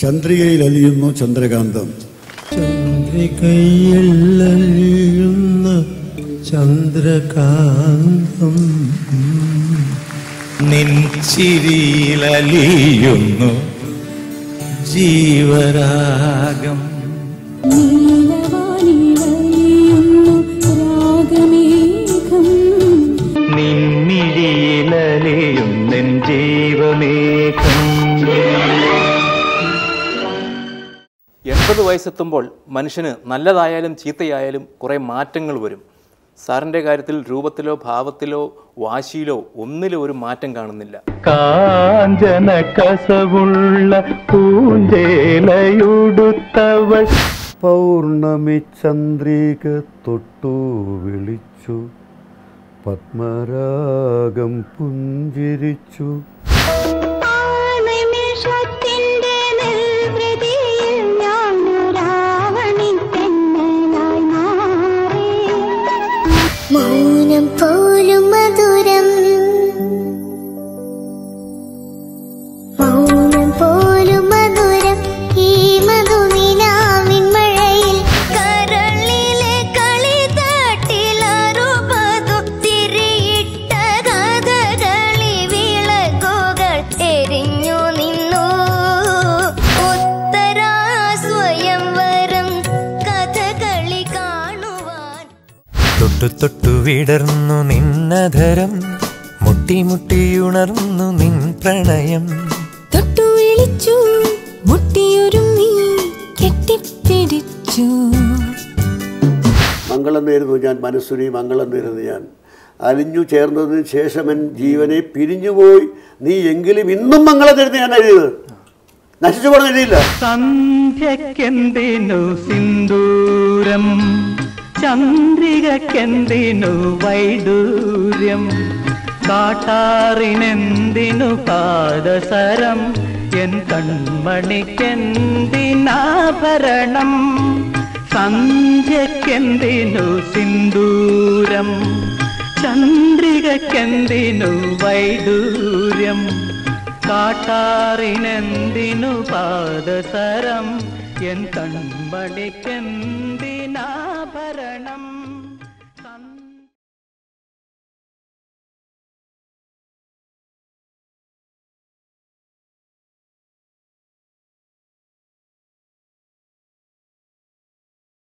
ചന്ദ്രികയിൽ അലിയുന്നു ചന്ദ്രകാന്തം ചന്ദ്രികയിൽ അലിയുന്ന ചന്ദ്രകാന്തം നിൻചിരിയിലലിയുന്നു ജീവരാഗം നീലവാനിലയുന്നു രാഗമേഘം നിൻമിഴിയിലലിയുന്നെൻ ജീവമേഘം എൺപത് വയസ്സെത്തുമ്പോൾ മനുഷ്യന് നല്ലതായാലും ചീത്തയായാലും കുറേ മാറ്റങ്ങൾ വരും സാറിൻ്റെ കാര്യത്തിൽ രൂപത്തിലോ ഭാവത്തിലോ വാശിയിലോ ഒന്നിലും ഒരു മാറ്റം കാണുന്നില്ല കാഞ്ചന കസവുള്ള പൂഞ്ചേലയുടുത്തവൾ പൗർണമി ചന്ദ്രിക തൊട്ടു വിളിച്ചു പത്മരാഗം പുഞ്ചിരിച്ചു നിമിഷത്തിന്റെ നിർവൃതിയിൽ ഞാൻ രാവണി തെന്നലായി മാറി മൗനം പോലും മധുരം മൗനം പോലും മധുരം ഈ മധുനിലാവിൻ മഴയിൽ കരളിലെ കളിതട്ടിലറുപതു തിരിയിട്ട കഥകളി വിളക്കുകൾ എരിഞ്ഞു നിന്നു ഉത്തരാ സ്വയംവരം കഥകളി കാണുവാൻ തൊട്ടു തൊട്ടു വിടർന്നു നിന്നധരം മുട്ടി മുട്ടിയുണർന്നു നിൻ പ്രണയം തൊട്ടു വിളിച്ചു മുട്ടിയൊരുങ്ങി കെട്ടിപ്പിടിച്ചു മംഗളം നേരുന്നു ഞാൻ മനസ്സുനി മംഗളം നേരുന്നു ഞാൻ അലിഞ്ഞു ചേർന്നതിന് ശേഷം എൻ ജീവനെ പിരിഞ്ഞുപോയി നീ എങ്കിലും ഇന്നും മംഗളം നേരുന്നു ഞാൻ എഴുതിയത് നശിച്ചു പോകണം എഴുതിയില്ല സന്ധ്യക്കെന്തിനു സിന്ദൂരം ചന്ദ്രികക്കെന്തിനു വൈഡൂര്യം കാട്ടാറിനെന്തിനു പാദസരം എൻ കൺമണിക്കെന്തിനാഭരണം സന്ധ്യക്കെന്തിനു സിന്ദൂരം ചന്ദ്രികക്കെന്തിനു വൈഡൂര്യം കാട്ടാറിനെന്തിനു പാദസരം എൻ കൺമണിക്കെന്തിനാഭരണം